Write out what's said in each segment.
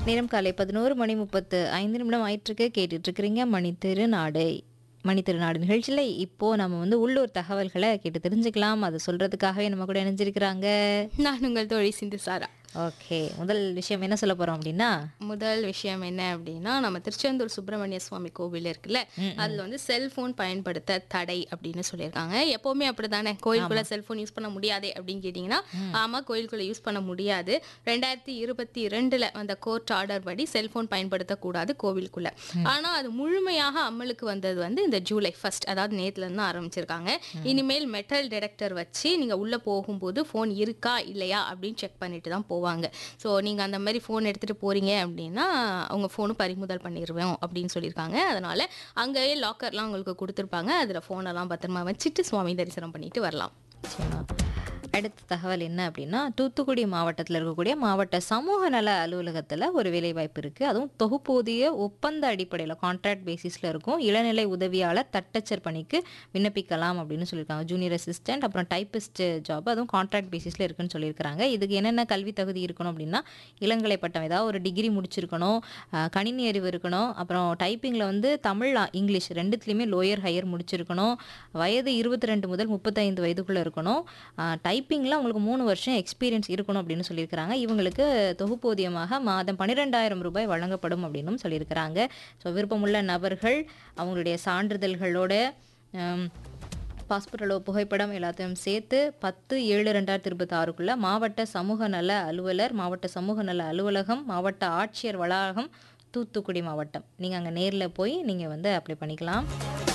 நேரம் காலை பதினோரு மணி முப்பத்து ஐந்து நிமிடம் ஆயிட்டிருக்கு கேட்டுட்டு இருக்கிறீங்க மணி திருநாடு மணி திருநாடு நிகழ்ச்சியில் இப்போ நம்ம வந்து உள்ளூர் தகவல்களை கேட்டு தெரிஞ்சுக்கலாம் அதை சொல்றதுக்காகவே நம்ம கூட இணைஞ்சிருக்கிறாங்க நான் உங்கள் தோழி சிந்து சாரா ஓகே முதல் விஷயம் என்ன சொல்ல போறோம் அப்படின்னா முதல் விஷயம் என்ன அப்படின்னா நம்ம திருச்செந்தூர் சுப்பிரமணிய சுவாமி கோவில் இருக்குல்ல அதுல வந்து செல்போன் பயன்படுத்த தடை அப்படின்னு சொல்லியிருக்காங்க எப்பவுமே அப்படிதானே கோயிலுக்குள்ள செல்போன் யூஸ் பண்ண முடியாதே அப்படின்னு கேட்டிங்கன்னா ஆமா கோயிலுக்குள்ள யூஸ் பண்ண முடியாது ரெண்டாயிரத்தி இருபத்தி ரெண்டுல வந்த கோர்ட் ஆர்டர் படி செல்போன் பயன்படுத்தக்கூடாது கோவிலுக்குள்ள ஆனா அது முழுமையாக அமலுக்கு வந்தது வந்து இந்த ஜூலை ஃபர்ஸ்ட் அதாவது நேத்துல இருந்து ஆரம்பிச்சிருக்காங்க இனிமேல் மெட்டல் டிடெக்டர் வச்சு நீங்க உள்ள போகும்போது ஃபோன் இருக்கா இல்லையா அப்படின்னு செக் பண்ணிட்டு தான் போவாங்க ஸோ நீங்க அந்த மாதிரி ஃபோன் எடுத்துட்டு போறீங்க அப்படின்னா உங்க ஃபோனு பறிமுதல் பண்ணிடுவோம் அப்படின்னு சொல்லியிருக்காங்க அதனால அங்கேயே லாக்கர்லாம் உங்களுக்கு கொடுத்துருப்பாங்க அதுல ஃபோனெல்லாம் பத்திரமா வச்சுட்டு சுவாமி தரிசனம் பண்ணிட்டு வரலாம் நிச்சயமா. அடுத்த தகவல் என்ன அப்படின்னா தூத்துக்குடி மாவட்டத்தில் இருக்கக்கூடிய மாவட்ட சமூக நல அலுவலகத்தில் ஒரு வேலைவாய்ப்பு இருக்குது அதுவும் தொகுப்பூதிய ஒப்பந்த அடிப்படையில் கான்ட்ராக்ட் பேசிஸில் இருக்கும் இளநிலை உதவியாளர் தட்டச்சர் பணிக்கு விண்ணப்பிக்கலாம் அப்படின்னு சொல்லியிருக்காங்க ஜூனியர் அசிஸ்டன்ட் அப்புறம் டைப்பிஸ்ட் ஜாப் அதுவும் கான்ட்ராக்ட் பேசிஸில் இருக்குன்னு சொல்லியிருக்காங்க இதுக்கு என்னென்ன கல்வி தகுதி இருக்கணும் அப்படின்னா இளங்கலை பட்டம் ஏதாவது ஒரு டிகிரி முடிச்சிருக்கணும் அஹ், கணினி அறிவு இருக்கணும் அப்புறம் டைப்பிங்கில் வந்து தமிழ் ஆ- இங்கிலீஷ் ரெண்டுத்துலேயுமே லோயர் ஹையர் முடிச்சிருக்கணும் வயது இருபத்தி ரெண்டு முதல் முப்பத்தைந்து வயதுக்குள்ளே இருக்கணும் டைப்பிங்கில் உங்களுக்கு மூணு வருஷம் எக்ஸ்பீரியன்ஸ் இருக்கணும் அப்படின்னு சொல்லியிருக்கிறாங்க இவங்களுக்கு தொகுப்பூதியமாக மாதம் பன்னிரெண்டாயிரம் ரூபாய் வழங்கப்படும் அப்படின்னும் சொல்லியிருக்கிறாங்க ஸோ விருப்பமுள்ள நபர்கள் அவங்களுடைய சான்றிதழ்களோட ஹம், பாஸ்போர்ட் அளவு புகைப்படம் எல்லாத்தையும் சேர்த்து பத்து ஏழு ரெண்டாயிரத்தி இருபத்தி ஆறுக்குள்ள மாவட்ட சமூக நல அலுவலர் மாவட்ட சமூக நல அலுவலகம் மாவட்ட ஆட்சியர் வளாகம் தூத்துக்குடி மாவட்டம் நீங்கள் அங்கே நேரில் போய் நீங்கள் வந்து அப்ளை பண்ணிக்கலாம்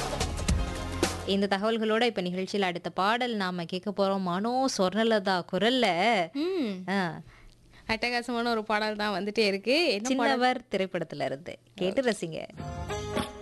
இந்த தகவல்களோட இப்போ நிகழ்ச்சியில் அடுத்த பாடல் நாம கேட்க போகிறோம் மனோ சொர்ணலதா குரல்ல ம் ஆ, அட்டகாசமான ஒரு பாடல் தான் வந்துட்டே இருக்கு என்ன சின்னவர் திரைப்படத்துல இருந்து கேட்டு ரசிங்க